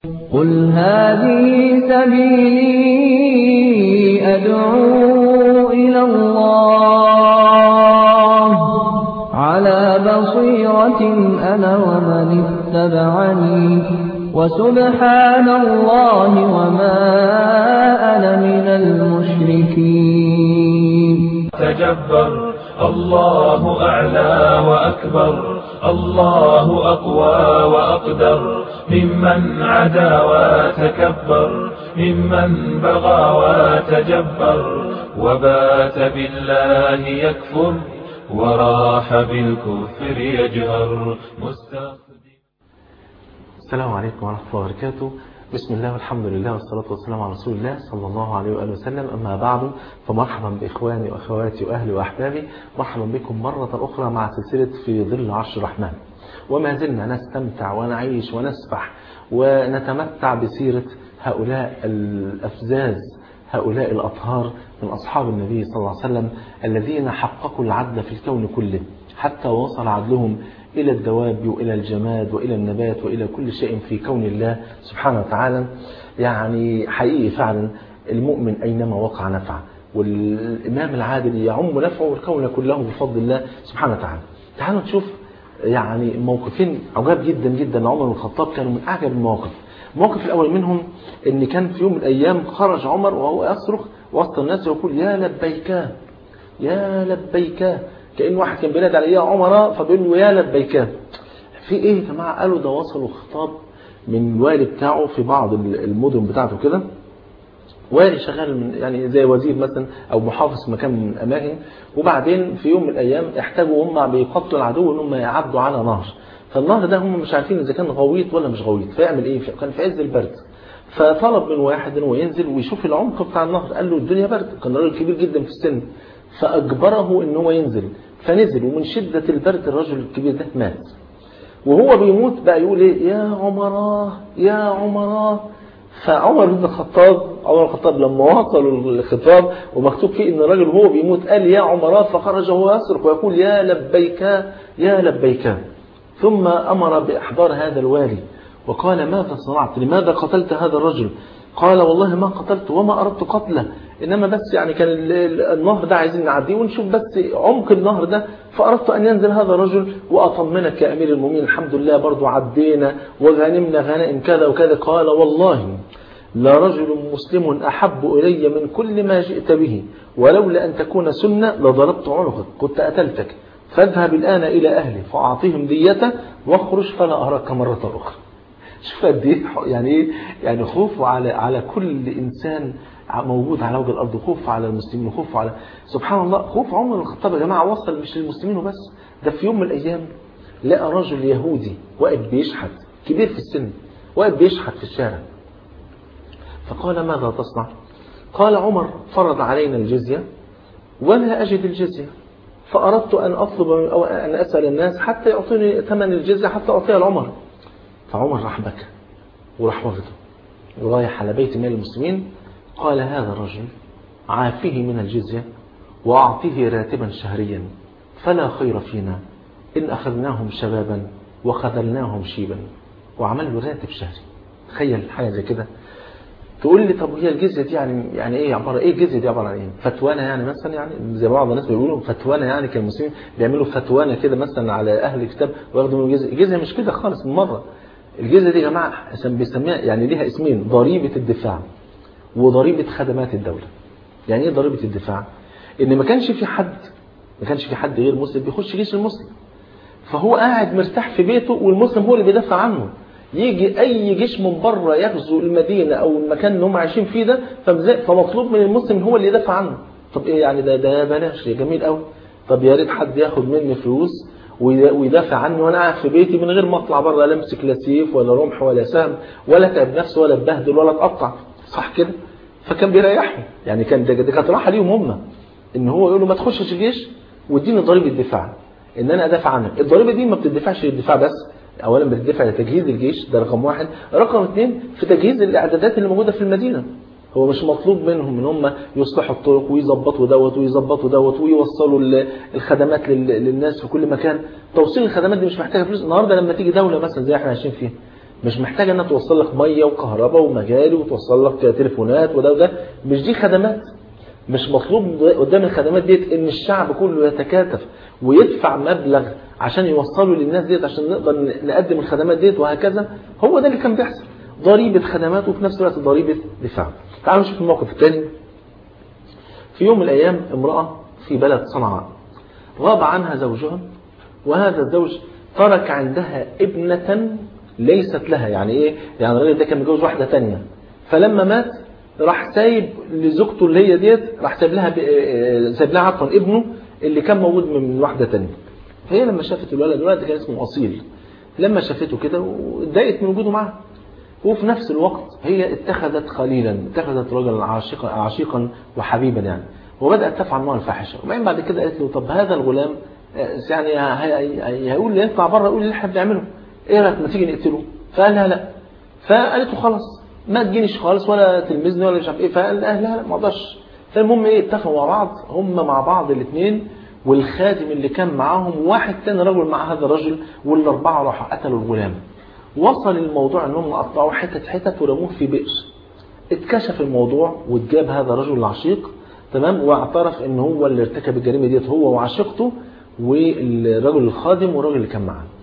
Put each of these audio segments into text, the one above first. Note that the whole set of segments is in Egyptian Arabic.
قل هذه سبيلي أدعو إلى الله على بصيرة أنا ومن اتبعني وسبحان الله وما أنا من المشركين تجبر الله أعلى وأكبر الله أقوى وأقدر ممن عدا وتكبر ممن بغى وتجبر وبات بالله يكفر وراح بالكفر يجهر مستقبل السلام عليكم ورحمة الله وبركاته بسم الله والحمد لله والصلاة والسلام على رسول الله صلى الله عليه وآله وسلم أما بعد فمرحبا بإخواني وأخواتي وأهلي وأحبابي مرحبا بكم مرة أخرى مع سلسلة في ظل عرش الرحمن وما زلنا نستمتع ونعيش ونسبح ونتمتع بسيرة هؤلاء الأفزاز هؤلاء الأطهار من أصحاب النبي صلى الله عليه وسلم الذين حققوا العدل في الكون كله حتى وصل عدلهم إلى الدواب وإلى الجماد وإلى النبات وإلى كل شيء في كون الله سبحانه وتعالى يعني حقيقي فعلا المؤمن أينما وقع نفع والإمام العادل يعم نفعه والكون كله بفضل الله سبحانه وتعالى تعالوا نشوف يعني موقفين عجاب جدا جدا لعمر بن الخطاب كانوا من أعجب المواقف الموقف الأول منهم أن كان في يوم من الأيام خرج عمر وهو يصرخ وسط الناس ويقول يا لبيكا يا لبيكا كأن واحد كان بينادي على يا عمر فبيقول له يا لبيكا في ايه يا جماعه قالوا ده وصلوا خطاب من الوالي بتاعه في بعض المدن بتاعته كده والي شغال من يعني زي وزير مثلا او محافظ في مكان من الاماكن وبعدين في يوم من الايام احتاجوا هم بيقتلوا العدو ان هم يعدوا على نهر فالنهر ده هم مش عارفين اذا كان غويط ولا مش غويط فيعمل ايه كان في عز البرد فطلب من واحد انه ينزل ويشوف العمق بتاع النهر قال له الدنيا برد كان راجل كبير جدا في السن فأجبره ان هو ينزل فنزل ومن شدة البرد الرجل الكبير ده مات وهو بيموت بقى يقول ايه يا عمراه يا عمراه فعمر بن الخطاب عمر بن الخطاب لما وصلوا الخطاب ومكتوب فيه ان الرجل وهو بيموت قال يا عمراه فخرج وهو يصرخ ويقول يا لبيكا يا لبيكا ثم امر باحضار هذا الوالي وقال ماذا صنعت لماذا قتلت هذا الرجل قال والله ما قتلت وما أردت قتله إنما بس يعني كان النهر ده عايزين نعديه ونشوف بس عمق النهر ده فأردت أن ينزل هذا الرجل وأطمنك يا أمير المؤمنين الحمد لله برضو عدينا وغنمنا غنائم كذا وكذا قال والله لرجل مسلم أحب إلي من كل ما جئت به ولولا أن تكون سنة لضربت عنقك كنت قتلتك فاذهب الآن إلى أهلي فأعطيهم ديته واخرج فلا أراك مرة أخرى شوف قد ايه يعني ايه يعني خوف على على كل انسان موجود على وجه الارض خوف على المسلمين وخوف على سبحان الله خوف عمر بن الخطاب يا جماعه وصل مش للمسلمين وبس ده في يوم من الايام لقى رجل يهودي واقف بيشحت كبير في السن واقف بيشحت في الشارع فقال ماذا تصنع قال عمر فرض علينا الجزيه ولا اجد الجزيه فاردت ان اطلب او ان اسال الناس حتى يعطوني ثمن الجزيه حتى اعطيها لعمر فعمر راح بكى وراح واخده ورايح على بيت مال المسلمين قال هذا الرجل عافيه من الجزية وأعطيه راتبا شهريا فلا خير فينا إن أخذناهم شبابا وخذلناهم شيبا وعمل له راتب شهري تخيل حاجة زي كده تقول لي طب هي الجزية دي يعني يعني ايه عبارة ايه الجزية دي عبارة عن ايه فتوانة يعني مثلا يعني زي بعض الناس بيقولوا فتوانة يعني كالمسلمين بيعملوا فتوانة كده مثلا على اهل الكتاب وياخدوا من الجزية الجزية مش كده خالص من مرة الجزية دي يا جماعة بيسميها يعني ليها اسمين ضريبة الدفاع وضريبة خدمات الدولة يعني ايه ضريبة الدفاع ان ما كانش في حد ما كانش في حد غير مسلم بيخش جيش المسلم فهو قاعد مرتاح في بيته والمسلم هو اللي بيدافع عنه يجي اي جيش من بره يغزو المدينة او المكان اللي هم عايشين فيه ده فمطلوب من المسلم هو اللي يدافع عنه طب ايه يعني ده ده بلاش يا جميل قوي طب يا ريت حد ياخد مني فلوس ويدافع عني وانا قاعد في بيتي من غير ما اطلع بره لا امسك لا سيف ولا رمح ولا سهم ولا اتعب نفسي ولا اتبهدل ولا اتقطع صح كده فكان بيريحهم يعني كان ده كانت راحه ليهم هم ان هو يقول له ما تخشش الجيش واديني ضريبه الدفاع ان انا ادافع عنك الضريبه دي ما بتدفعش للدفاع بس اولا بتدفع لتجهيز الجيش ده رقم واحد رقم اثنين في تجهيز الاعدادات اللي موجوده في المدينه هو مش مطلوب منهم ان هم يصلحوا الطرق ويظبطوا دوت ويظبطوا دوت ويوصلوا الخدمات للناس في كل مكان توصيل الخدمات دي مش محتاجه فلوس النهارده لما تيجي دوله مثلا زي احنا عايشين فيها مش محتاجه انها توصل لك ميه وكهرباء ومجاري وتوصل لك تليفونات وده وده مش دي خدمات مش مطلوب قدام الخدمات ديت ان الشعب كله يتكاتف ويدفع مبلغ عشان يوصلوا للناس ديت عشان نقدر نقدم الخدمات ديت وهكذا هو ده اللي كان بيحصل ضريبه خدمات وفي نفس الوقت ضريبه دفاع تعالوا نشوف الموقف الثاني في يوم من الايام امراه في بلد صنعاء غاب عنها زوجها وهذا الزوج ترك عندها ابنة ليست لها يعني ايه يعني الراجل ده كان متجوز واحدة تانية فلما مات راح سايب لزوجته اللي هي ديت راح سايب لها سايب لها عفوا ابنه اللي كان موجود من واحدة تانية فهي لما شافت الولد الولد كان اسمه أصيل لما شافته كده واتضايقت من وجوده معاها وفي نفس الوقت هي اتخذت خليلا اتخذت رجلا عاشقا عاشقا وحبيبا يعني وبدأت تفعل معه الفاحشة وبعدين بعد كده قالت له طب هذا الغلام يعني هيقول لي يطلع بره يقول لي اللي احنا بنعمله ايه رايك ما تيجي نقتله فقال لها لا فقالت له خلاص ما تجينيش خالص ولا تلمذني ولا مش عارف ايه فقال لها لا لا ما اقدرش فالمهم ايه اتفقوا مع بعض هم مع بعض الاثنين والخادم اللي كان معاهم واحد تاني رجل مع هذا الرجل والاربعه راحوا قتلوا الغلام وصل الموضوع انهم قطعوا حتت حتت ورموه في بئر اتكشف الموضوع واتجاب هذا الرجل العشيق تمام واعترف ان هو اللي ارتكب الجريمه ديت هو وعشيقته والرجل الخادم والراجل اللي كان معاه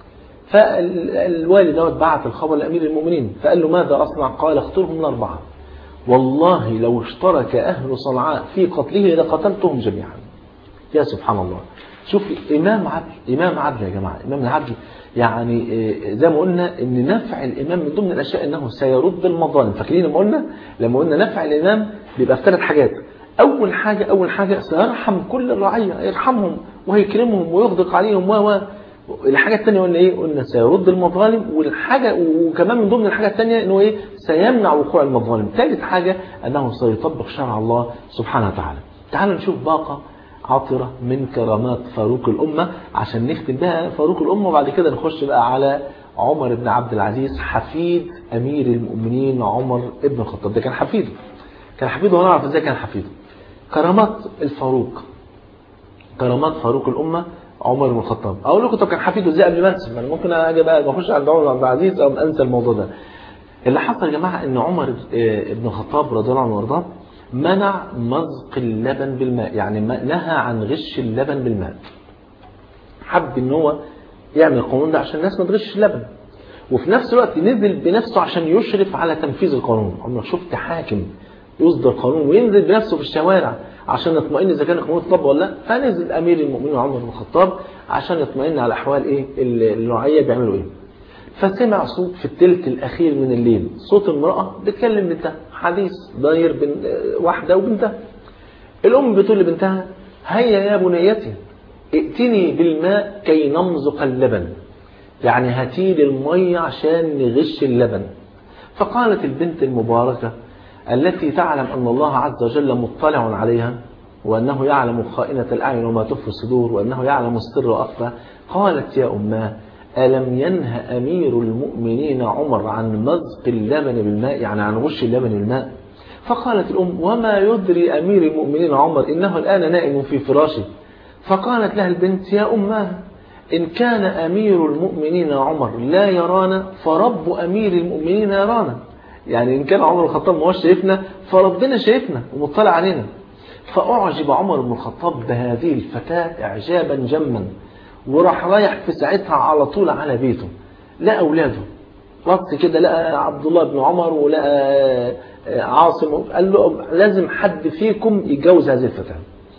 فالوالد دوت بعت الخبر لامير المؤمنين فقال له ماذا اصنع قال اقتلهم الاربعه والله لو اشترك اهل صنعاء في قتله لقتلتهم جميعا يا سبحان الله شوف امام عدل امام عدل يا جماعه امام عدل يعني زي ما قلنا ان نفع الامام من ضمن الاشياء انه سيرد المظالم فاكرين لما قلنا لما قلنا نفع الامام بيبقى في ثلاث حاجات اول حاجه اول حاجه سيرحم كل الرعيه يرحمهم وهيكرمهم ويغدق عليهم و الحاجة الثانية قلنا ايه قلنا سيرد المظالم والحاجة وكمان من ضمن الحاجة الثانية انه ايه سيمنع وقوع المظالم ثالث حاجة انه سيطبق شرع الله سبحانه وتعالى تعالوا نشوف باقة عطرة من كرامات فاروق الأمة عشان نختم بها فاروق الأمة وبعد كده نخش بقى على عمر بن عبد العزيز حفيد أمير المؤمنين عمر ابن الخطاب ده كان حفيده كان حفيده ونعرف ازاي كان حفيده كرامات الفاروق كرامات فاروق الأمة عمر بن الخطاب اقول لكم طب كان حفيده ازاي قبل ما انسى ما انا ممكن اجي بقى بخش عند عمر بن عبد العزيز او انسى الموضوع ده اللي حصل يا جماعه ان عمر بن الخطاب رضي الله عنه وارضاه منع مزق اللبن بالماء يعني نهى عن غش اللبن بالماء حب ان هو يعمل القانون ده عشان الناس ما تغش اللبن وفي نفس الوقت نزل بنفسه عشان يشرف على تنفيذ القانون عمرك شفت حاكم يصدر قانون وينزل بنفسه في الشوارع عشان يطمئن اذا كان القانون اتطبق ولا لا فنزل امير المؤمنين عمر بن الخطاب عشان يطمئن على احوال ايه الرعيه بيعملوا ايه فسمع صوت في الثلث الاخير من الليل صوت امراه بتكلم بنتها حديث داير بين واحده وبنتها الام بتقول لبنتها هيا يا بنيتي ائتني بالماء كي نمزق اللبن يعني هاتيلي الميه عشان نغش اللبن فقالت البنت المباركه التي تعلم أن الله عز وجل مطلع عليها وأنه يعلم خائنة الأعين وما تخفي الصدور وأنه يعلم السر وأخفى قالت يا أماه ألم ينهى أمير المؤمنين عمر عن مزق اللبن بالماء يعني عن غش اللبن بالماء فقالت الأم وما يدري أمير المؤمنين عمر إنه الآن نائم في فراشه فقالت لها البنت يا أماه إن كان أمير المؤمنين عمر لا يرانا فرب أمير المؤمنين يرانا يعني إن كان عمر الخطاب ما هوش شايفنا فربنا شايفنا ومطلع علينا فأعجب عمر بن الخطاب بهذه الفتاة إعجابا جما وراح رايح في ساعتها على طول على بيته لقى أولاده بص كده لقى عبد الله بن عمر ولقى عاصم قال له لازم حد فيكم يتجوز هذه الفتاة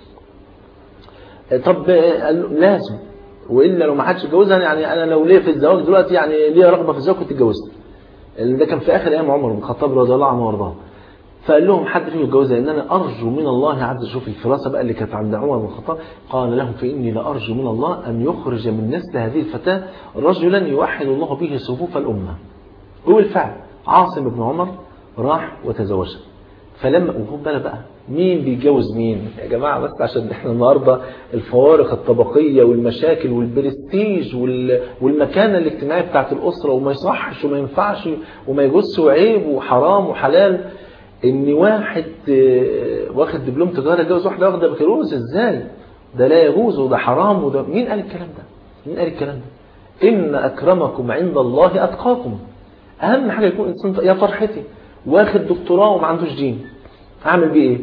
طب قال له لازم والا لو ما حدش اتجوزها يعني انا لو ليا في الزواج دلوقتي يعني ليا رغبه في الزواج كنت اتجوزت ده كان في اخر ايام عمر بن الخطاب رضي الله عنه وارضاه فقال لهم حد فيهم يتجوزها ان انا ارجو من الله عز وجل شوف الفراسه بقى اللي كانت عند عمر بن الخطاب قال لهم فاني لارجو من الله ان يخرج من نسل هذه الفتاه رجلا يوحد الله به صفوف الامه وبالفعل عاصم بن عمر راح وتزوجها فلما وخد بالك بقى مين بيتجوز مين يا جماعه بس عشان احنا النهارده الفوارق الطبقيه والمشاكل والبرستيج والمكانه الاجتماعيه بتاعت الاسره وما يصحش وما ينفعش وما يجوزش وعيب وحرام وحلال ان واحد واخد دبلوم تجاره يتجوز واحده واخده بكالوريوس ازاي ده لا يجوز وده حرام وده مين قال الكلام ده مين قال الكلام ده ان اكرمكم عند الله اتقاكم اهم حاجه يكون انسان يا فرحتي واخد دكتوراه وما عندوش دين اعمل بيه ايه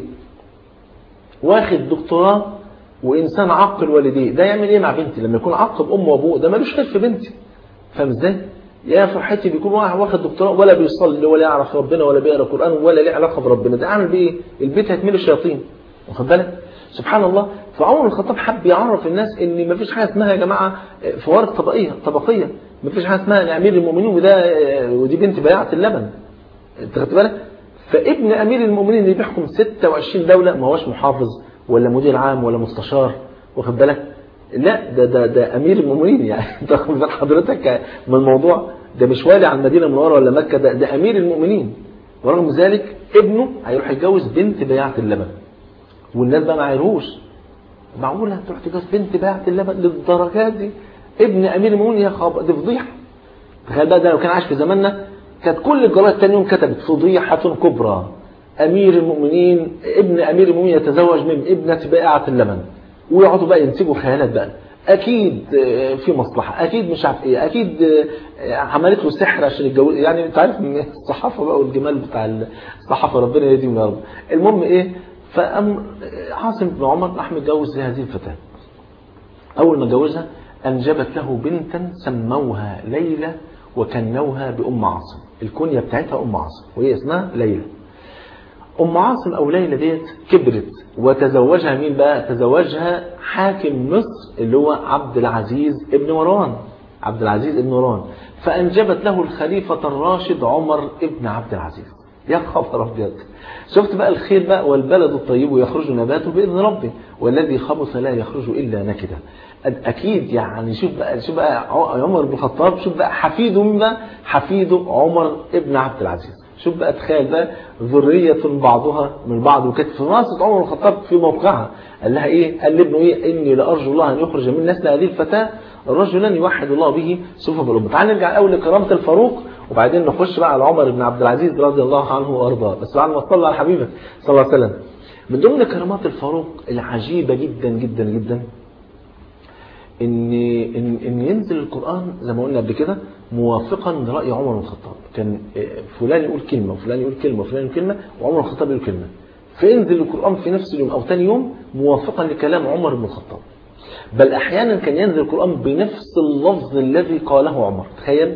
واخد دكتوراه وانسان عاقل والديه ده يعمل ايه مع بنتي لما يكون عاقل امه وابوه ده ملوش خير في بنتي فاهم ازاي يا فرحتي بيكون واحد واخد دكتوراه ولا بيصلي ولا يعرف ربنا ولا بيقرا قران ولا ليه علاقه بربنا ده اعمل بيه ايه البيت هيتملي شياطين واخد بالك سبحان الله فعمر الخطاب حب يعرف الناس ان مفيش حاجه اسمها يا جماعه فوارق طبقيه طبقيه مفيش حاجه اسمها امير المؤمنين وده ودي بنت بياعه اللبن انت خدت بالك فابن امير المؤمنين اللي بيحكم 26 دوله ما هوش محافظ ولا مدير عام ولا مستشار واخد بالك لا ده ده ده امير المؤمنين يعني انت واخد بال حضرتك من الموضوع ده مش والي على المدينه المنوره ولا مكه ده ده امير المؤمنين ورغم ذلك ابنه هيروح يتجوز بنت بياعه اللبن والناس بقى ما عيروش معقوله تروح تتجوز بنت بياعه اللبن للدرجات دي ابن امير المؤمنين يا خبر دي فضيحه تخيل بقى ده لو كان عايش في زماننا كانت كل الجرايد تاني يوم كتبت فضيحه كبرى امير المؤمنين ابن امير المؤمنين يتزوج من ابنه بائعه اللبن ويقعدوا بقى ينسجوا خيالات بقى اكيد في مصلحه اكيد مش عارف ايه اكيد عملت له سحر عشان يتجوز يعني انت عارف ان الصحافه بقى والجمال بتاع الصحافه ربنا يهديهم يا رب المهم ايه فأم عاصم بن عمر راح متجوز هذه الفتاه اول ما اتجوزها انجبت له بنتا سموها ليلى وكنوها بام عاصم الكنيه بتاعتها ام عاصم وهي اسمها ليلى ام عاصم او ليلى ديت كبرت وتزوجها مين بقى تزوجها حاكم مصر اللي هو عبد العزيز ابن مروان عبد العزيز ابن مروان فانجبت له الخليفه الراشد عمر ابن عبد العزيز يا خبر ابيض شفت بقى الخير بقى والبلد الطيب يخرج نباته باذن ربه والذي خبث لا يخرج الا نكدا اكيد يعني شوف بقى شوف بقى عمر بن الخطاب شوف بقى حفيده مين بقى حفيده عمر ابن عبد العزيز شوف بقى تخيل بقى ذرية بعضها من بعض وكانت في مناصة عمر الخطاب في موقعها قال لها ايه قال لابنه ايه اني لارجو الله ان يخرج من نسل هذه الفتاة رجلا يوحد الله به صفوف الامه تعال نرجع الاول لكرامة الفاروق وبعدين نخش بقى على عمر بن عبد العزيز رضي الله عنه وارضاه بس بعد ما صلى على حبيبه صلى الله عليه وسلم من ضمن كرامات الفاروق العجيبة جدا جدا جدا ان ان ان ينزل القران زي ما قلنا قبل كده موافقا لراي عمر بن الخطاب كان فلان يقول كلمه وفلان يقول كلمه وفلان يقول كلمه وعمر بن الخطاب يقول كلمه فينزل القران في نفس اليوم او ثاني يوم موافقا لكلام عمر بن الخطاب بل احيانا كان ينزل القران بنفس اللفظ الذي قاله عمر تخيل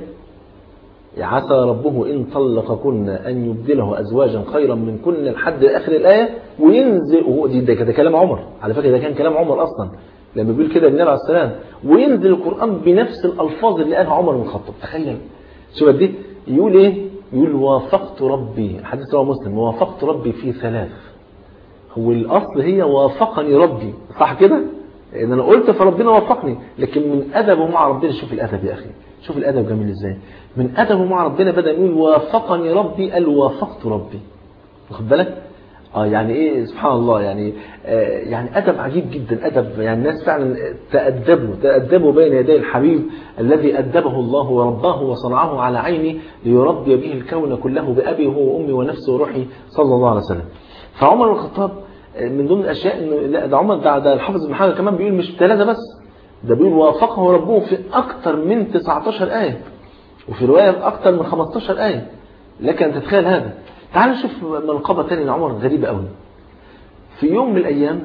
عسى ربه إن طلقكن أن يبدله أزواجا خيرا من كن لحد آخر الآية وينزل ده, ده كلام عمر على فكرة ده كان كلام عمر أصلا لما بيقول كده النبي عليه السلام وينزل القرآن بنفس الألفاظ اللي قالها عمر بن الخطاب تخيل شوف دي يقول إيه يقول وافقت ربي الحديث رواه مسلم وافقت ربي في ثلاث هو الأصل هي وافقني ربي صح كده ان انا قلت فربنا وفقني لكن من ادبه مع ربنا شوف الادب يا اخي شوف الادب جميل ازاي من ادبه مع ربنا بدا يقول وافقني ربي قال وافقت ربي واخد بالك اه يعني ايه سبحان الله يعني آه يعني ادب عجيب جدا ادب يعني الناس فعلا تادبوا تادبوا بين يدي الحبيب الذي ادبه الله ورباه وصنعه على عيني ليربي به الكون كله بابي هو وامي ونفسي وروحي صلى الله عليه وسلم فعمر بن الخطاب من ضمن الاشياء انه لا ده عمر ده, ده الحافظ ابن حجر كمان بيقول مش ثلاثه بس ده بيقول وافقه ربه في اكثر من 19 ايه وفي روايه اكثر من 15 ايه لك ان تتخيل هذا تعال نشوف منقبه ثانيه لعمر غريبه قوي في يوم من الايام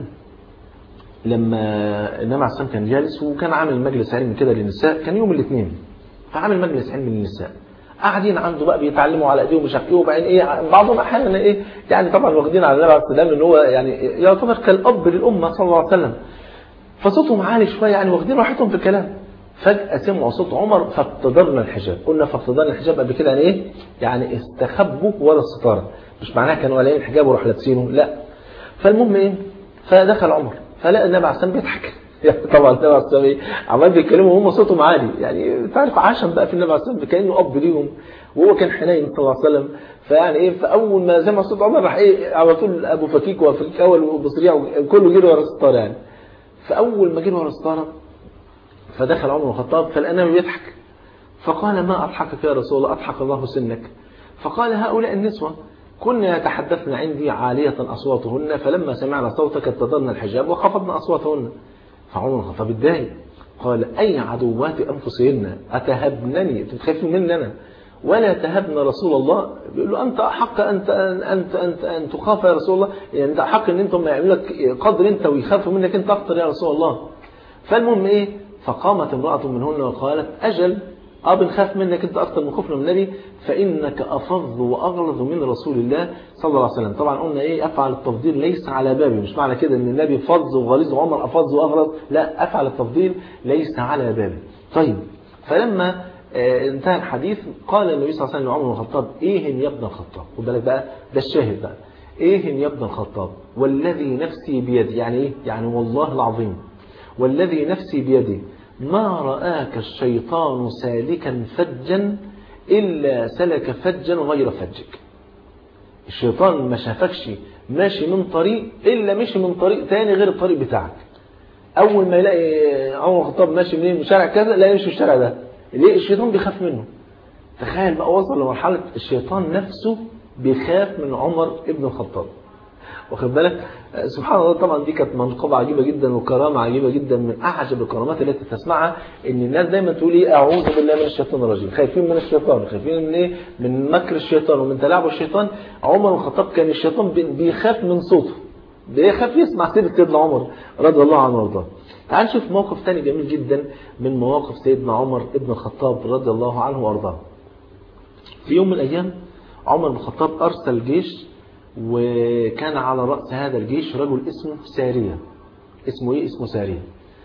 لما النبي عليه الصلاه كان جالس وكان عامل مجلس علم كده للنساء كان يوم الاثنين فعامل مجلس علم للنساء قاعدين عنده بقى بيتعلموا على ايديهم مش عارف ايه وبعدين ايه بعضهم احيانا ايه يعني طبعا واخدين على النبي عليه السلام ان هو يعني يعتبر كالاب للامه صلى الله عليه وسلم فصوتهم عالي شويه يعني واخدين راحتهم في الكلام فجاه سمعوا صوت عمر فاقتدرنا الحجاب قلنا فاقتدرنا الحجاب قبل كده يعني ايه يعني استخبوا ورا الستاره مش معناها كانوا قالين الحجاب وراحوا لابسينه لا فالمهم ايه فدخل عمر فلقى النبي عليه السلام بيضحك يعني طبعا النبي عليه الصلاه والسلام عمال بيتكلموا وهم صوتهم عالي يعني تعرف عشم بقى في النبي عليه الصلاه والسلام كانه اب ليهم وهو كان حنين صلى الله عليه وسلم فيعني ايه فاول ما سمع صوت عمر راح ايه على طول ابو فكيك وفكيك اول وبصريع كله جري ورا الستاره يعني فاول ما جري ورا الستاره فدخل عمر بن الخطاب فلقى النبي بيضحك فقال ما اضحكك يا رسول الله اضحك الله سنك فقال هؤلاء النسوه كنا يتحدثن عندي عالية أصواتهن فلما سمعنا صوتك اتضرنا الحجاب وخفضنا أصواتهن فعمر بن الخطاب اتضايق قال أي عدوات أنفسهن أتهبنني تخافوا مني أنا ولا تهبن رسول الله بيقول له أنت أحق أنت أنت أنت أن تخاف يا رسول الله يعني أنت أحق أن أنتم يعملوا لك قدر أنت ويخافوا منك أنت أكتر يا رسول الله فالمهم إيه فقامت امرأة منهن وقالت أجل اه بنخاف منك انت اكتر من خوفنا من النبي فانك افظ واغلظ من رسول الله صلى الله عليه وسلم طبعا قلنا ايه افعل التفضيل ليس على بابي مش معنى كده ان النبي فظ وغليظ وعمر افظ واغلظ لا افعل التفضيل ليس على بابي طيب فلما آه انتهى الحديث قال النبي صلى الله عليه وسلم لعمر بن الخطاب ايه يا ابن الخطاب خد بالك بقى ده الشاهد بقى ايه يا ابن الخطاب والذي نفسي بيدي يعني ايه يعني والله العظيم والذي نفسي بيدي ما رآك الشيطان سالكا فجا إلا سلك فجا غير فجك الشيطان ما شافكش ماشي من طريق إلا مشي من طريق تاني غير الطريق بتاعك أول ما يلاقي عمر الخطاب ماشي منين من شارع كذا لا يمشي الشارع ده ليه الشيطان بيخاف منه تخيل بقى وصل لمرحلة الشيطان نفسه بيخاف من عمر ابن الخطاب واخد بالك سبحان الله طبعا دي كانت منقبة عجيبة جدا وكرامة عجيبة جدا من أعجب الكرامات التي تسمعها إن الناس دايما تقول إيه أعوذ بالله من الشيطان الرجيم خايفين من الشيطان خايفين من إيه من مكر الشيطان ومن تلاعب الشيطان عمر بن الخطاب كان الشيطان بيخاف من صوته بيخاف يسمع سيرة سيدنا عمر رضي الله عنه وارضاه تعال نشوف موقف تاني جميل جدا من مواقف سيدنا عمر ابن الخطاب رضي الله عنه وارضاه في يوم من الأيام عمر بن الخطاب أرسل جيش وكان على رأس هذا الجيش رجل اسمه سارية اسمه ايه اسمه سارية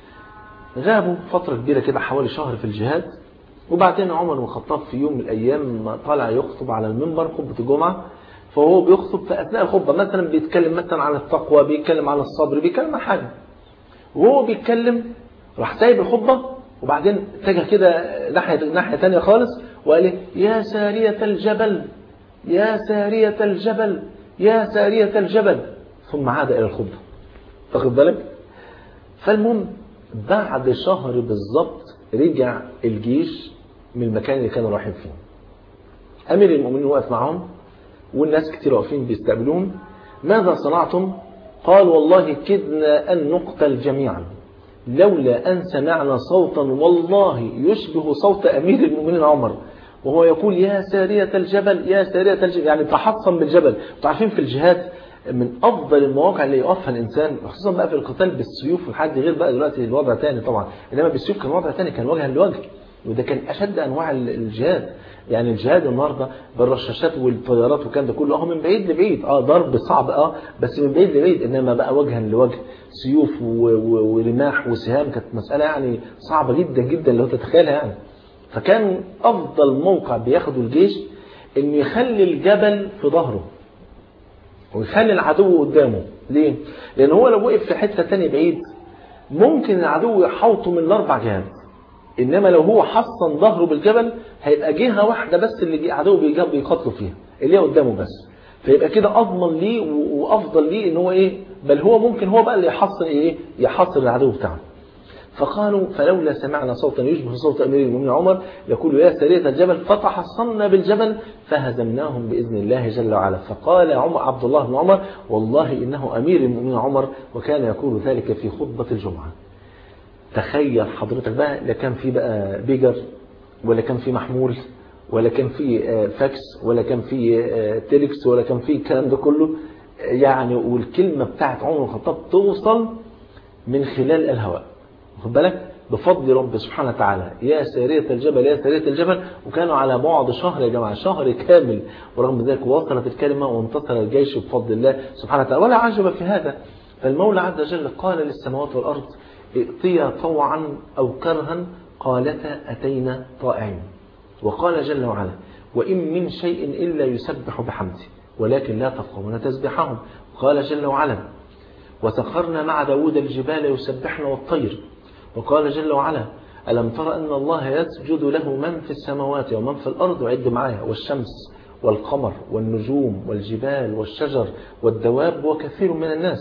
غابوا فترة كبيرة كده حوالي شهر في الجهاد وبعدين عمر بن الخطاب في يوم من الأيام طالع يخطب على المنبر خطبة الجمعة فهو بيخطب في أثناء الخطبة مثلا بيتكلم مثلا عن التقوى بيتكلم عن الصبر بيتكلم عن حاجة وهو بيتكلم راح سايب الخطبة وبعدين اتجه كده ناحية ناحية تانية خالص وقال يا سارية الجبل يا سارية الجبل يا سارية الجبل ثم عاد إلى الخطبة واخد بالك فالمهم بعد شهر بالظبط رجع الجيش من المكان اللي كانوا رايحين فيه أمير المؤمنين وقف معهم والناس كتير واقفين بيستقبلوهم ماذا صنعتم قال والله كدنا أن نقتل جميعا لولا أن سمعنا صوتا والله يشبه صوت أمير المؤمنين عمر وهو يقول يا سارية الجبل يا سارية الجبل يعني تحصن بالجبل عارفين في الجهاد من أفضل المواقع اللي يقفها الإنسان خصوصا بقى في القتال بالسيوف والحد غير بقى دلوقتي الوضع تاني طبعا إنما بالسيوف كان وضع تاني كان وجها لوجه وده كان أشد أنواع الجهاد يعني الجهاد النهارده بالرشاشات والطيارات والكلام ده كله اهو من بعيد لبعيد اه ضرب صعب اه بس من بعيد لبعيد انما بقى وجها لوجه سيوف ورماح وسهام كانت مساله يعني صعبه جدا جدا لو تتخيلها يعني فكان افضل موقع بياخده الجيش انه يخلي الجبل في ظهره ويخلي العدو قدامه ليه؟ لان هو لو وقف في حته ثانيه بعيد ممكن العدو يحوطه من الاربع جهات انما لو هو حصن ظهره بالجبل هيبقى جهه واحده بس اللي العدو بيقاتلوا فيها اللي هي قدامه بس فيبقى كده اضمن ليه وافضل ليه ان هو ايه بل هو ممكن هو بقى اللي يحصن ايه يحصن العدو بتاعه فقالوا فلولا سمعنا صوتا يشبه صوت امير المؤمنين عمر يقول يا سريه الجبل فتحصنا بالجبل فهزمناهم باذن الله جل وعلا فقال عمر عبد الله بن عمر والله انه امير المؤمنين عمر وكان يقول ذلك في خطبه الجمعه تخيل حضرتك بقى لا كان في بقى بيجر ولا كان في محمول ولا كان في فاكس ولا كان في تيليكس ولا كان في الكلام ده كله يعني والكلمة بتاعت عمر الخطاب توصل من خلال الهواء خد بالك بفضل رب سبحانه وتعالى يا سارية الجبل يا سارية الجبل وكانوا على بعد شهر يا جماعة شهر كامل ورغم ذلك وصلت الكلمة وانتصر الجيش بفضل الله سبحانه وتعالى ولا عجب في هذا فالمولى عز وجل قال للسماوات والأرض ائتيا طوعا أو كرها قالتا أتينا طائعين وقال جل وعلا وإن من شيء إلا يسبح بحمده ولكن لا تفقهون تسبحهم قال جل وعلا وسخرنا مع داود الجبال يسبحن والطير وقال جل وعلا ألم تر أن الله يسجد له من في السماوات ومن في الأرض وعد معايا والشمس والقمر والنجوم والجبال والشجر والدواب وكثير من الناس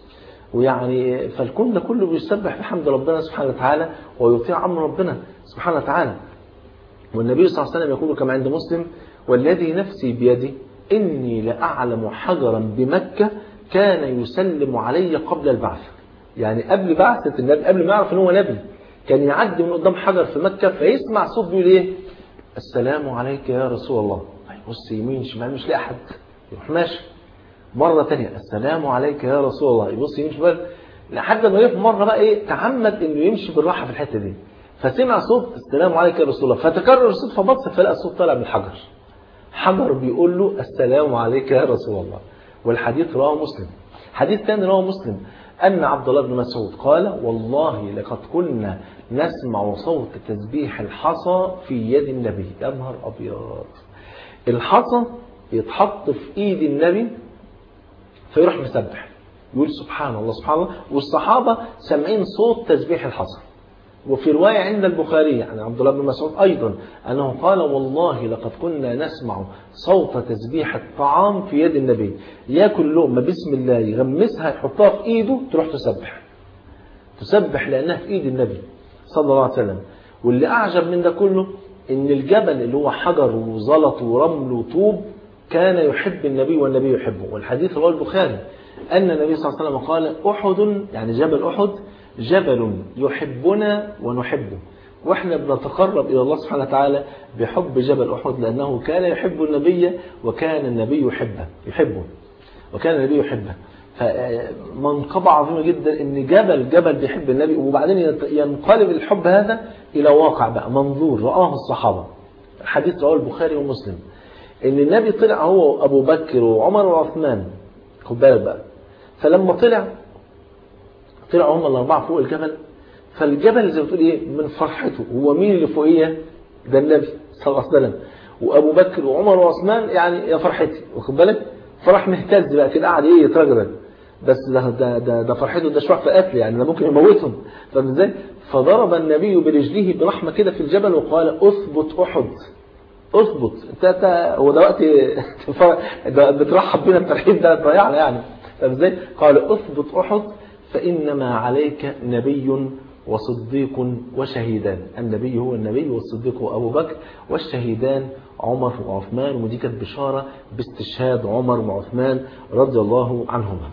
ويعني فالكون ده كله بيسبح بحمد ربنا سبحانه وتعالى ويطيع امر ربنا سبحانه وتعالى والنبي صلى الله عليه وسلم يقول كما عند مسلم والذي نفسي بيدي إني لأعلم حجرا بمكة كان يسلم علي قبل البعث يعني قبل بعثة النبي قبل ما يعرف ان هو نبي كان يعدي من قدام حجر في مكة فيسمع صوت بيقول ايه السلام عليك يا رسول الله يبص يمين شمال مش لاقي حد يروح ماشي مرة تانية السلام عليك يا رسول الله يبص يمين شمال لحد ما جه مرة بقى ايه تعمد انه يمشي بالراحة في الحتة دي فسمع صوت السلام عليك يا رسول الله فتكرر الصوت فبص فلقى الصوت طالع من الحجر حجر بيقول له السلام عليك يا رسول الله والحديث رواه مسلم حديث ثاني رواه مسلم أن عبد الله بن مسعود قال والله لقد كنا نسمع صوت تسبيح الحصى في يد النبي يا نهار أبيض الحصى يتحط في إيد النبي فيروح مسبح يقول سبحان الله سبحان الله والصحابة سامعين صوت تسبيح الحصى وفي رواية عند البخاري عن عبد الله بن مسعود أيضا أنه قال والله لقد كنا نسمع صوت تسبيح الطعام في يد النبي ياكل لقمة بسم الله يغمسها يحطها في إيده تروح تسبح تسبح لأنها في إيد النبي صلى الله عليه وسلم واللي أعجب من ده كله إن الجبل اللي هو حجر وزلط ورمل وطوب كان يحب النبي والنبي يحبه والحديث رواه البخاري أن النبي صلى الله عليه وسلم قال أحد يعني جبل أحد جبل يحبنا ونحبه واحنا بنتقرب الى الله سبحانه وتعالى بحب جبل احد لانه كان يحب النبي وكان النبي يحبه يحبه وكان النبي يحبه فمنقبة عظيمة جدا ان جبل جبل بيحب النبي وبعدين ينقلب الحب هذا الى واقع بقى منظور رآه الصحابة الحديث رواه البخاري ومسلم ان النبي طلع هو ابو بكر وعمر وعثمان خد بالك بقى فلما طلع طلعوا هم الأربعة فوق الجبل فالجبل زي ما بتقول إيه من فرحته هو مين اللي فوقيه ده النبي صلى الله عليه وسلم وأبو بكر وعمر وعثمان يعني يا فرحتي واخد بالك فرح مهتز بقى كده قاعد إيه يترجرج بس ده ده ده, ده فرحته ده شوية في قتل يعني ده ممكن يموتهم فاهم ازاي؟ فضرب النبي برجله برحمة كده في الجبل وقال اثبت أحد اثبت انت انت هو ده وقت ده بترحب بينا الترحيب ده ضيعنا يعني فاهم ازاي؟ قال اثبت أحد فإنما عليك نبي وصديق وشهيدان النبي هو النبي والصديق هو أبو بكر والشهيدان عمر وعثمان ودي كانت بشارة باستشهاد عمر وعثمان رضي الله عنهما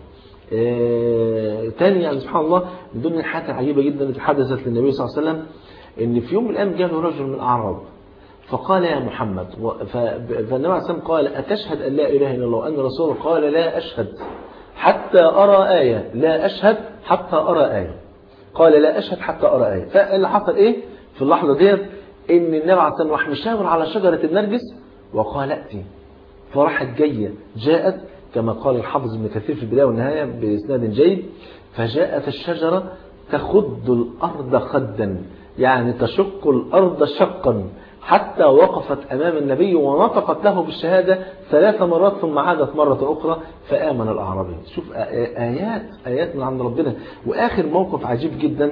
آه تاني يعني سبحان الله من ضمن الحاجات العجيبة جدا اللي حدثت للنبي صلى الله عليه وسلم ان في يوم من الايام جاء رجل من الاعراب فقال يا محمد فالنبي عليه الصلاه قال اتشهد ان لا اله الا الله وان رسوله قال لا اشهد حتى أرى آية لا أشهد حتى أرى آية قال لا أشهد حتى أرى آية فاللي حصل إيه في اللحظة ديت إن النبي عليه الصلاة راح مشاور على شجرة النرجس وقال أتي فراحت جاية جاءت كما قال الحافظ ابن كثير في البداية والنهاية بإسناد جيد فجاءت الشجرة تخد الأرض خدا يعني تشق الأرض شقا حتى وقفت أمام النبي ونطقت له بالشهادة ثلاث مرات ثم عادت مرة أخرى فآمن الأعرابي شوف آيات آيات من عند ربنا وآخر موقف عجيب جدا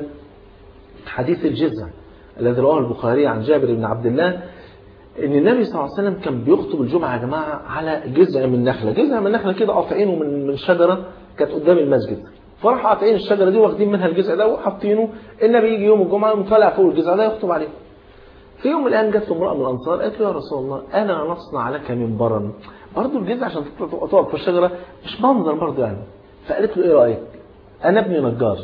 حديث الجزع الذي رواه البخاري عن جابر بن عبد الله ان النبي صلى الله عليه وسلم كان بيخطب الجمعة يا جماعة على جزء من نخلة جزء من نخلة كده قاطعينه من من شجرة كانت قدام المسجد فراحوا قاطعين الشجرة دي واخدين منها الجزء ده وحاطينه النبي يجي يوم الجمعة يقوم طالع فوق الجزء ده يخطب عليه في يوم من الايام جت امراه من الانصار قالت له يا رسول الله انا نصنع لك منبرا برضه الجزء عشان تقعد في الشجره مش منظر برضه يعني فقالت له ايه رايك انا ابني نجار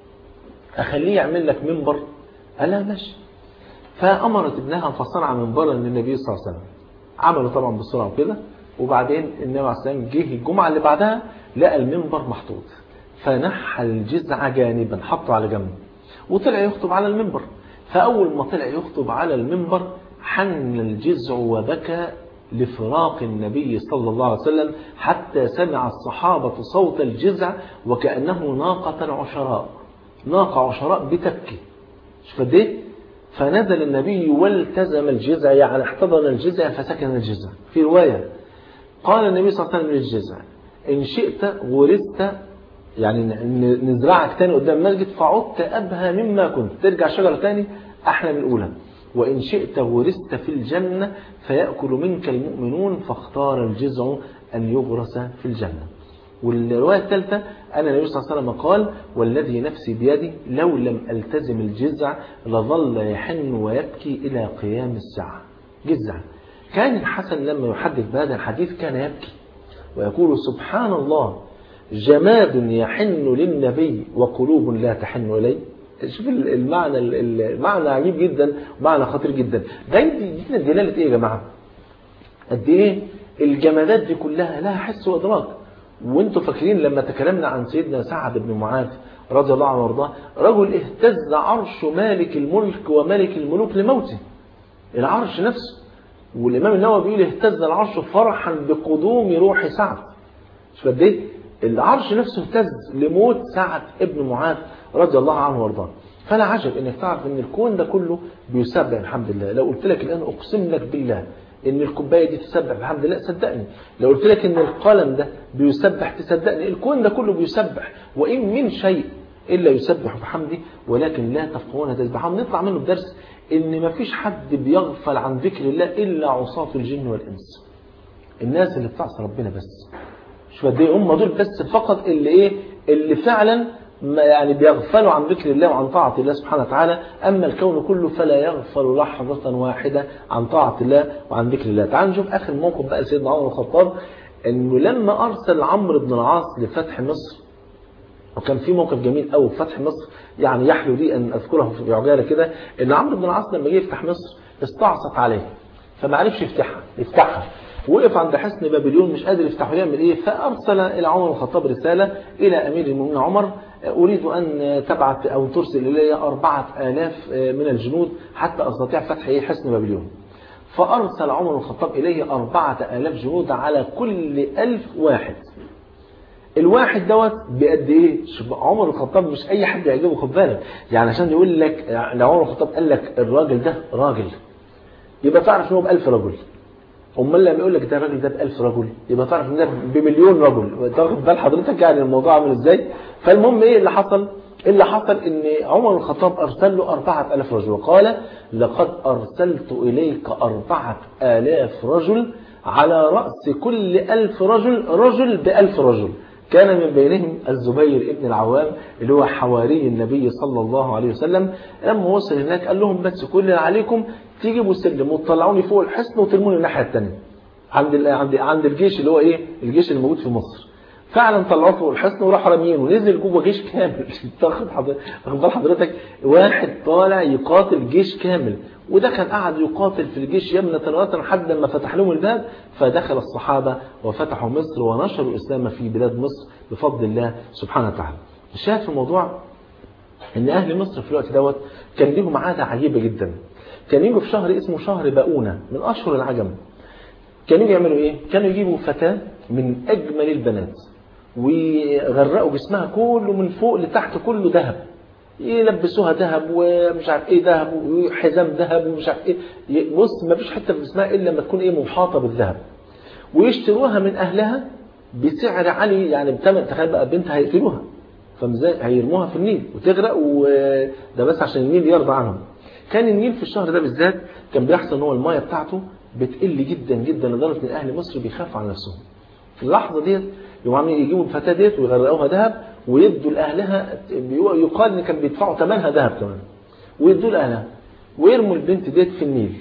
اخليه يعمل لك منبر قال لها ماشي فامرت ابنها فصنع منبرا للنبي صلى الله عليه وسلم عملوا طبعا بسرعه وكده وبعدين النبي عليه الصلاه والسلام جه الجمعه اللي بعدها لقى المنبر محطوط فنحى الجزع جانبا حطه على جنب وطلع يخطب على المنبر فأول ما طلع يخطب على المنبر حن الجزع وبكى لفراق النبي صلى الله عليه وسلم حتى سمع الصحابة صوت الجزع وكأنه ناقة عشراء ناقة عشراء بتبكي شوف قد ايه فنزل النبي والتزم الجزع يعني احتضن الجزع فسكن الجزع في رواية قال النبي صلى الله عليه وسلم للجزع إن شئت غرست يعني نزرعك تاني قدام المسجد فعدت أبهى مما كنت ترجع شجرة تاني أحلى من الأولى وإن شئت ورثت في الجنة فيأكل منك المؤمنون فاختار الجزع أن يغرس في الجنة والرواية الثالثة أن النبي صلى الله عليه وسلم قال والذي نفسي بيدي لو لم ألتزم الجزع لظل يحن ويبكي إلى قيام الساعة جزع كان الحسن لما يحدث بهذا الحديث كان يبكي ويقول سبحان الله جماد يحن للنبي وقلوب لا تحن إليه شوف المعنى المعنى عجيب جدا ومعنى خطير جدا ده يدينا دلاله ايه يا جماعه قد ايه الجمادات دي كلها لها حس وادراك وانتوا فاكرين لما تكلمنا عن سيدنا سعد بن معاذ رضي الله عنه وارضاه رجل اهتز عرش مالك الملك وملك الملوك لموته العرش نفسه والامام النووي بيقول اهتز العرش فرحا بقدوم روح سعد مش قد ايه العرش نفسه اهتز لموت سعد ابن معاذ رضي الله عنه وارضاه فلا عجب انك تعرف ان الكون ده كله بيسبح الحمد لله لو قلت لك الان اقسم لك بالله ان الكوبايه دي تسبح الحمد لله صدقني لو قلت لك ان القلم ده بيسبح تصدقني الكون ده كله بيسبح وان من شيء الا يسبح بحمده ولكن لا تفقهون تسبحهم نطلع منه بدرس ان ما فيش حد بيغفل عن ذكر الله الا عصاة الجن والانس الناس اللي بتعصى ربنا بس مش قد ايه هم دول بس فقط اللي ايه اللي فعلا يعني بيغفلوا عن ذكر الله وعن طاعة الله سبحانه وتعالى أما الكون كله فلا يغفل لحظة واحدة عن طاعة الله وعن ذكر الله تعالوا نشوف آخر موقف بقى سيدنا عمر بن الخطاب أنه لما أرسل عمرو بن العاص لفتح مصر وكان في موقف جميل قوي في فتح مصر يعني يحلو لي أن أذكره في عجالة كده أن عمرو بن العاص لما جه يفتح مصر استعصت عليه فما عرفش يفتحها يفتحها وقف عند حصن بابليون مش قادر يفتحه يعمل ايه فارسل الى عمر بن الخطاب رساله الى امير المؤمنين عمر اريد ان تبعث او ترسل الي أربعة آلاف من الجنود حتى استطيع فتح ايه حصن بابليون فارسل عمر بن الخطاب اليه أربعة آلاف جنود على كل ألف واحد الواحد دوت بقد ايه عمر بن الخطاب مش اي حد يعجبه خد بالك يعني عشان يقول لك يعني عمر بن الخطاب قال لك الراجل ده راجل يبقى تعرف ان هو ب 1000 رجل امال لما يقول لك ده الراجل ده ب 1000 رجل يبقى تعرف ان ده بمليون رجل تاخد بال حضرتك يعني الموضوع عامل ازاي فالمهم ايه اللي حصل اللي حصل ان عمر بن الخطاب ارسل له 4000 رجل وقال لقد ارسلت اليك 4000 رجل على راس كل 1000 رجل رجل ب 1000 رجل كان من بينهم الزبير ابن العوام اللي هو حواري النبي صلى الله عليه وسلم لما وصل هناك قال لهم بس كل اللي عليكم تجيبوا السلم وتطلعوني فوق الحصن وترموني الناحيه الثانيه عند عند عند الجيش اللي هو ايه الجيش اللي موجود في مصر فعلا طلعوه فوق الحصن وراح راميين ونزل جوه جيش كامل تاخد حضرتك حضرتك واحد طالع يقاتل جيش كامل ودخل قعد يقاتل في الجيش يمنة رأسا لحد ما فتح لهم الباب فدخل الصحابة وفتحوا مصر ونشروا الإسلام في بلاد مصر بفضل الله سبحانه وتعالى الشاهد في الموضوع ان اهل مصر في الوقت دوت كان ليهم عاده عجيبه جدا كان يجوا في شهر اسمه شهر باؤونه من اشهر العجم كانوا يعملوا ايه كانوا يجيبوا فتاه من اجمل البنات ويغرقوا جسمها كله من فوق لتحت كله ذهب يلبسوها ذهب ومش عارف ايه ذهب وحزام ذهب ومش عارف ايه بص ما فيش حته في جسمها الا لما تكون ايه محاطه بالذهب ويشتروها من اهلها بسعر عالي يعني بثمن تخيل بقى بنت هيقتلوها فمزاي هيرموها في النيل وتغرق وده بس عشان النيل يرضى عنهم كان النيل في الشهر ده بالذات كان بيحصل ان هو المايه بتاعته بتقل جدا جدا لدرجه ان اهل مصر بيخافوا على نفسهم في اللحظه ديت يقوموا يجيبوا الفتاه ديت ويغرقوها ذهب ويدوا لاهلها يقال ان كان بيدفعوا ثمنها ذهب كمان ويدوا لاهلها ويرموا البنت ديت في النيل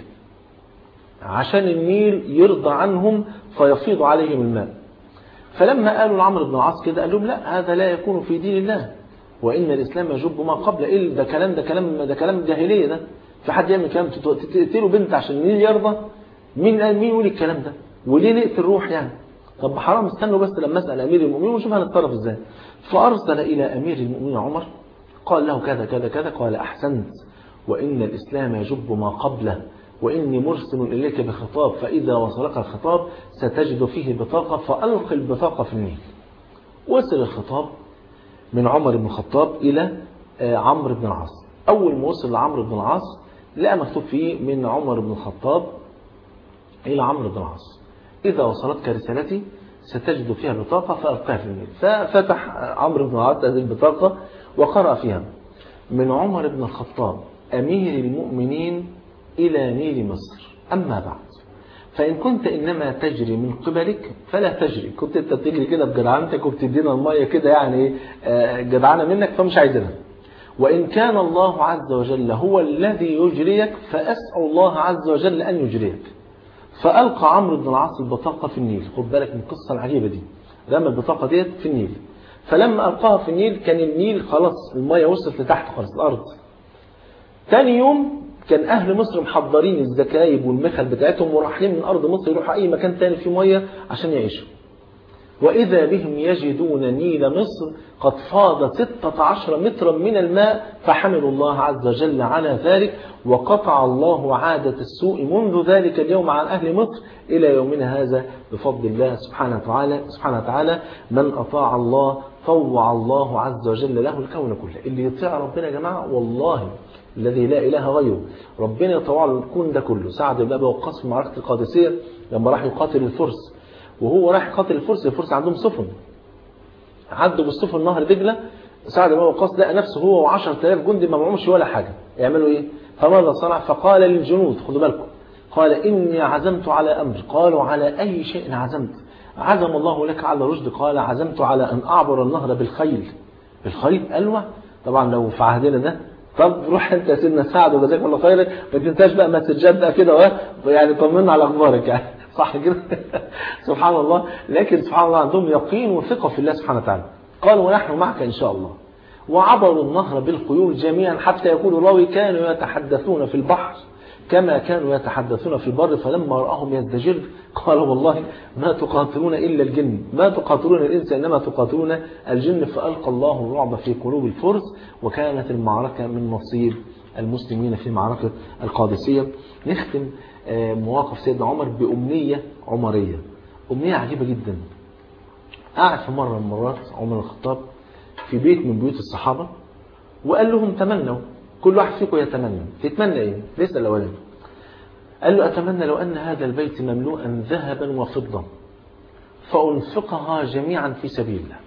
عشان النيل يرضى عنهم فيفيض عليهم الماء فلما قالوا لعمرو بن العاص كده قال لهم لا هذا لا يكون في دين الله وان الاسلام يجب ما قبل ايه ده كلام ده كلام ده كلام جاهليه ده في حد يعمل كلام تقتلوا بنت عشان النيل يرضى مين قال مين يقول الكلام ده وليه نقتل روح يعني طب حرام استنوا بس لما اسال امير المؤمنين ونشوف هنتصرف ازاي فارسل الى امير المؤمنين عمر قال له كذا كذا كذا قال احسنت وان الاسلام يجب ما قبله وإني مرسل إليك بخطاب فإذا وصلك الخطاب ستجد فيه بطاقة فألق البطاقة في النيل وصل الخطاب من عمر بن الخطاب إلى عمرو بن العاص أول ما وصل لعمرو بن العاص لقى مكتوب فيه من عمر بن الخطاب إلى عمرو بن العاص إذا وصلتك رسالتي ستجد فيها بطاقة فألقاها في النيل ففتح عمرو بن العاص هذه البطاقة وقرأ فيها من عمر بن الخطاب أمير المؤمنين إلى نيل مصر أما بعد فإن كنت إنما تجري من قبلك فلا تجري كنت أنت بتجري كده بجدعنتك وبتدينا المية كده يعني جدعانة منك فمش عايزينها وإن كان الله عز وجل هو الذي يجريك فأسأل الله عز وجل أن يجريك فألقى عمرو بن العاص البطاقة في النيل خد بالك من القصة العجيبة دي رمى البطاقة ديت في النيل فلما ألقاها في النيل كان النيل خلاص المية وصلت لتحت خالص الأرض تاني يوم كان أهل مصر محضرين الزكايب والمخل بتاعتهم ورايحين من أرض مصر يروحوا أي مكان تاني فيه مية عشان يعيشوا وإذا بهم يجدون نيل مصر قد فاض ستة عشر مترا من الماء فحمدوا الله عز وجل على ذلك وقطع الله عادة السوء منذ ذلك اليوم عن أهل مصر إلى يومنا هذا بفضل الله سبحانه وتعالى سبحانه وتعالى من أطاع الله طوع الله عز وجل له الكون كله اللي يطيع ربنا يا جماعة والله الذي لا إله غيره ربنا يطوع له الكون ده كله سعد بن أبي وقاص في معركة القادسية لما راح يقاتل الفرس وهو رايح يقاتل الفرس الفرس عندهم سفن عدوا بالسفن نهر دجلة سعد بن وقاص لقى نفسه هو و10000 جندي ما معهمش ولا حاجة يعملوا ايه فماذا صنع فقال للجنود خدوا بالكم قال إني عزمت على أمر قالوا على أي شيء عزمت عزم الله لك على رشد قال عزمت على أن أعبر النهر بالخيل بالخيل ألوى طبعا لو في عهدنا ده طب روح انت يا سيدنا سعد وجزاك الله خيرا ما تنساش بقى مسجات بقى كده يعني طمنا على اخبارك يعني صح كده سبحان الله لكن سبحان الله عندهم يقين وثقة في الله سبحانه وتعالى قالوا ونحن معك إن شاء الله وعبروا النهر بالخيول جميعا حتى يقول الراوي كانوا يتحدثون في البحر كما كانوا يتحدثون في البر فلما رآهم يزدجر قالوا والله ما تقاتلون إلا الجن ما تقاتلون الإنس إنما تقاتلون الجن فألقى الله الرعب في قلوب الفرس وكانت المعركة من نصيب المسلمين في معركة القادسية نختم مواقف سيدنا عمر بأمنية عمرية أمنية عجيبة جدا قاعد في مرة من المرات عمر الخطاب في بيت من بيوت الصحابة وقال لهم تمنوا كل واحد فيكم يتمنى تتمنى ايه لسه الاولاني قال له اتمنى لو ان هذا البيت مملوءا ذهبا وفضة فانفقها جميعا في سبيل الله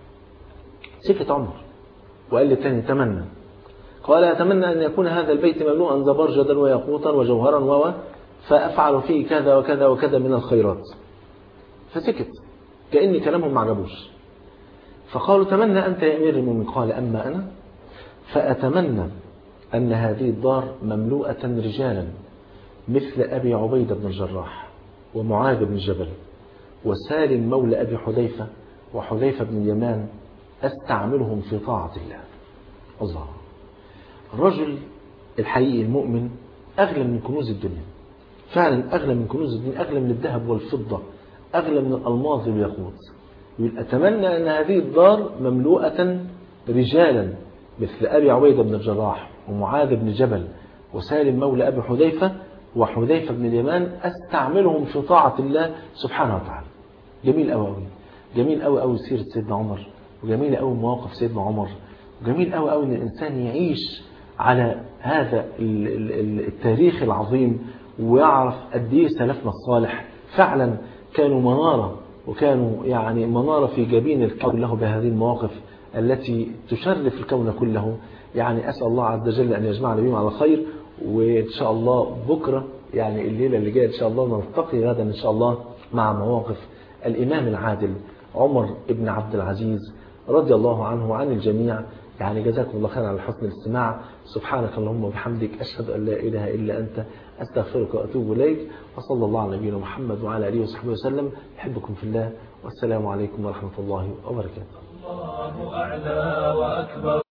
سكت عمر وقال للتاني تمنى قال أتمنى أن يكون هذا البيت مملوءا زبرجدا وياقوتا وجوهرا و فأفعل فيه كذا وكذا وكذا من الخيرات فسكت كأن كلامهم ما عجبوش فقالوا تمنى أنت يا أمير المؤمنين قال أما أنا فأتمنى أن هذه الدار مملوءة رجالا مثل أبي عبيدة بن الجراح ومعاذ بن جبل وسالم مولى أبي حذيفة وحذيفة بن اليمان أستعملهم في طاعة الله الله الرجل الحقيقي المؤمن أغلى من كنوز الدنيا فعلا أغلى من كنوز الدنيا أغلى من الذهب والفضة أغلى من الألماظ والياقوت يقول أتمنى أن هذه الدار مملوءة رجالا مثل أبي عبيدة بن الجراح ومعاذ بن جبل وسالم مولى أبي حذيفة وحذيفة بن اليمان أستعملهم في طاعة الله سبحانه وتعالى جميل أوي أوي جميل أوي أوي سيرة سيدنا عمر وجميل أوي مواقف سيدنا عمر وجميل أوي أوي أن الإنسان يعيش على هذا التاريخ العظيم ويعرف قد ايه سلفنا الصالح فعلا كانوا منارة وكانوا يعني منارة في جبين الكون له بهذه المواقف التي تشرف الكون كله يعني أسأل الله عز وجل أن يجمعنا بهم على خير وإن شاء الله بكرة يعني الليلة اللي جاية إن شاء الله نلتقي غدا إن شاء الله مع مواقف الإمام العادل عمر بن عبد العزيز رضي الله عنه وعن الجميع يعني جزاكم الله خير على حسن الاستماع سبحانك اللهم وبحمدك أشهد أن لا إله إلا أنت أستغفرك وأتوب إليك وصلى الله على نبينا محمد وعلى آله وصحبه وسلم أحبكم في الله والسلام عليكم ورحمة الله وبركاته الله أعلى وأكبر